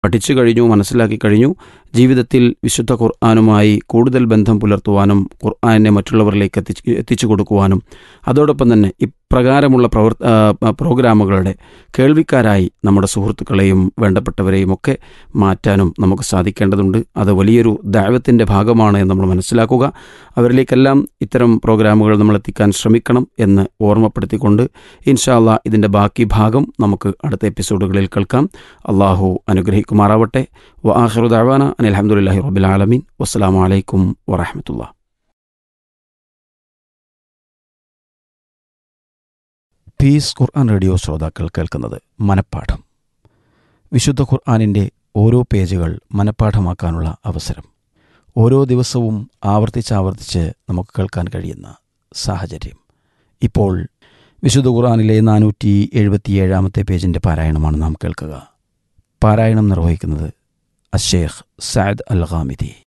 പഠിച്ചു കഴിഞ്ഞു മനസ്സിലാക്കി കഴിഞ്ഞു ജീവിതത്തിൽ വിശുദ്ധ ഖുർആാനുമായി കൂടുതൽ ബന്ധം പുലർത്തുവാനും ഖുർആാനെ മറ്റുള്ളവരിലേക്ക് എത്തിച്ച് എത്തിച്ചു കൊടുക്കുവാനും അതോടൊപ്പം തന്നെ ഇപ്രകാരമുള്ള പ്രവർ ആ, പ്രോഗ്രാമുകളുടെ കേൾവിക്കാരായി നമ്മുടെ സുഹൃത്തുക്കളെയും വേണ്ടപ്പെട്ടവരെയും ഒക്കെ മാറ്റാനും നമുക്ക് സാധിക്കേണ്ടതുണ്ട് അത് വലിയൊരു ദൈവത്തിൻ്റെ ഭാഗമാണ് എന്ന് നമ്മൾ മനസ്സിലാക്കുക അവരിലേക്കെല്ലാം ഇത്തരം പ്രോഗ്രാമുകൾ നമ്മൾ എത്തിക്കാൻ ശ്രമിക്കണം എന്ന് ഓർമ്മപ്പെടുത്തിക്കൊണ്ട് ഇൻഷാല്ല ഇതിൻ്റെ ബാക്കി ഭാഗം നമുക്ക് അടുത്ത എപ്പിസോഡുകളിൽ കേൾക്കാം അള്ളാഹു അനുഗ്രഹിക്കുമാറാവട്ടെ വ ആഹിറു ദഅവാന അനിൽ അൽഹംദുലില്ലാഹി റബ്ബിൽ ആലമീൻ വസ്സലാമു അലൈക്കും വറഹ്മത്തുള്ളാഹി പീസ് ഖുർആൻ റേഡിയോ ശ്രോതാക്കൾ കേൾക്കുന്നത് മനപ്പാഠം വിശുദ്ധ ഖുർആാനിൻ്റെ ഓരോ പേജുകൾ മനപ്പാഠമാക്കാനുള്ള അവസരം ഓരോ ദിവസവും ആവർത്തിച്ചാവർത്തിച്ച് നമുക്ക് കേൾക്കാൻ കഴിയുന്ന സാഹചര്യം ഇപ്പോൾ വിശുദ്ധ ഖുർആാനിലെ നാനൂറ്റി എഴുപത്തിയേഴാമത്തെ പേജിൻ്റെ പാരായണമാണ് നാം കേൾക്കുക പാരായണം നിർവഹിക്കുന്നത് അഷേഖ് സയദ് അൽ ഖാമിദി